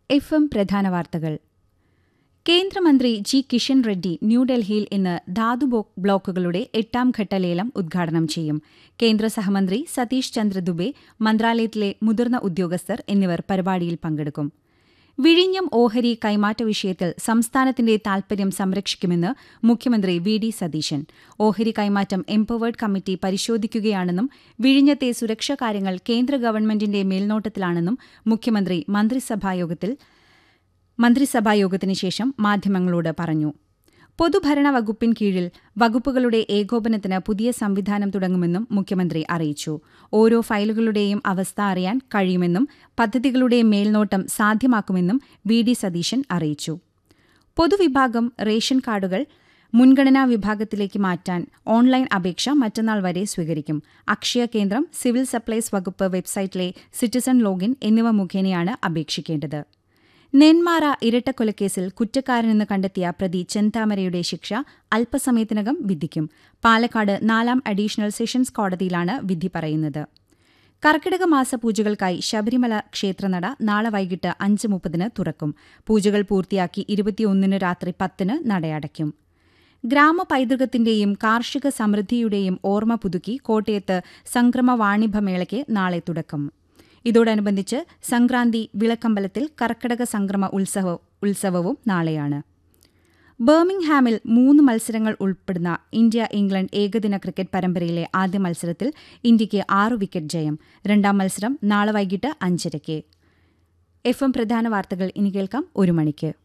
F M പ്രധാന വാർത്തകൾ കേന്ദ്രമന്ത്രി ജി കിഷൻ റെഡ്ഡി ന്യൂഡൽഹിയിൽ ഇന്ന് ധാതു ബോ- ബ്ലോക്കുകളുടെ എട്ടാം ഘട്ട ലേലം ഉദ്ഘാടനം ചെയ്യും കേന്ദ്ര സഹമന്ത്രി സതീഷ് ചന്ദ്ര ദുബെ മന്ത്രാലയത്തിലെ മുതിർന്ന ഉദ്യോഗസ്ഥർ എന്നിവർ പരിപാടിയിൽ പങ്കെടുക്കും വിഴിഞ്ഞം ഓഹരി കൈമാറ്റ വിഷയത്തിൽ സംസ്ഥാനത്തിന്റെ താൽപര്യം സംരക്ഷിക്കുമെന്ന് മുഖ്യമന്ത്രി വി ഡി സതീശൻ ഓഹരി കൈമാറ്റം എംപവേർഡ് കമ്മിറ്റി പരിശോധിക്കുകയാണെന്നും വിഴിഞ്ഞത്തെ സുരക്ഷാ കാര്യങ്ങൾ കേന്ദ്ര ഗവൺമെന്റിന്റെ മേൽനോട്ടത്തിലാണെന്നും മുഖ്യമന്ത്രി മന്ത്രിസഭായോഗത്തിൽ മന്ത്രിസഭായോഗത്തിന് ശേഷം മാധ്യമങ്ങളോട് പറഞ്ഞു പൊതുഭരണ വകുപ്പിൻ കീഴിൽ വകുപ്പുകളുടെ ഏകോപനത്തിന് പുതിയ സംവിധാനം തുടങ്ങുമെന്നും മുഖ്യമന്ത്രി അറിയിച്ചു ഓരോ ഫയലുകളുടെയും അവസ്ഥ അറിയാൻ കഴിയുമെന്നും പദ്ധതികളുടെ മേൽനോട്ടം സാധ്യമാക്കുമെന്നും വി ഡി സതീശൻ അറിയിച്ചു പൊതുവിഭാഗം റേഷൻ കാർഡുകൾ മുൻഗണനാ വിഭാഗത്തിലേക്ക് മാറ്റാൻ ഓൺലൈൻ അപേക്ഷ മറ്റന്നാൾ വരെ സ്വീകരിക്കും അക്ഷയ കേന്ദ്രം സിവിൽ സപ്ലൈസ് വകുപ്പ് വെബ്സൈറ്റിലെ സിറ്റിസൺ ലോഗിൻ എന്നിവ മുഖേനയാണ് അപേക്ഷിക്കേണ്ടത് നെന്മാറ ഇരട്ടക്കൊലക്കേസിൽ കുറ്റക്കാരനെന്ന് കണ്ടെത്തിയ പ്രതി ചെന്താമരയുടെ ശിക്ഷ അല്പസമയത്തിനകം വിധിക്കും പാലക്കാട് നാലാം അഡീഷണൽ സെഷൻസ് കോടതിയിലാണ് വിധി പറയുന്നത് കർക്കിടക മാസ പൂജകൾക്കായി ശബരിമല ക്ഷേത്രനട നാളെ വൈകിട്ട് അഞ്ച് മുപ്പതിന് തുറക്കും പൂജകൾ പൂർത്തിയാക്കി ഇരുപത്തിയൊന്നിന് രാത്രി പത്തിന് നടയടയ്ക്കും ഗ്രാമ പൈതൃകത്തിന്റെയും കാർഷിക സമൃദ്ധിയുടെയും ഓർമ്മ പുതുക്കി കോട്ടയത്ത് സംക്രമ വാണിഭമേളയ്ക്ക് നാളെ തുടക്കം ഇതോടനുബന്ധിച്ച് സംക്രാന്തി വിളക്കമ്പലത്തിൽ കർക്കടക സംക്രമ ഉത്സവ ഉത്സവവും നാളെയാണ് ബർമിംഗ്ഹാമിൽ മൂന്ന് മത്സരങ്ങൾ ഉൾപ്പെടുന്ന ഇന്ത്യ ഇംഗ്ലണ്ട് ഏകദിന ക്രിക്കറ്റ് പരമ്പരയിലെ ആദ്യ മത്സരത്തിൽ ഇന്ത്യയ്ക്ക് ആറ് വിക്കറ്റ് ജയം രണ്ടാം മത്സരം നാളെ വൈകിട്ട് അഞ്ചരയ്ക്ക് എഫ് എം പ്രധാന വാർത്തകൾ ഇനി കേൾക്കാം ഒരു മണിക്ക്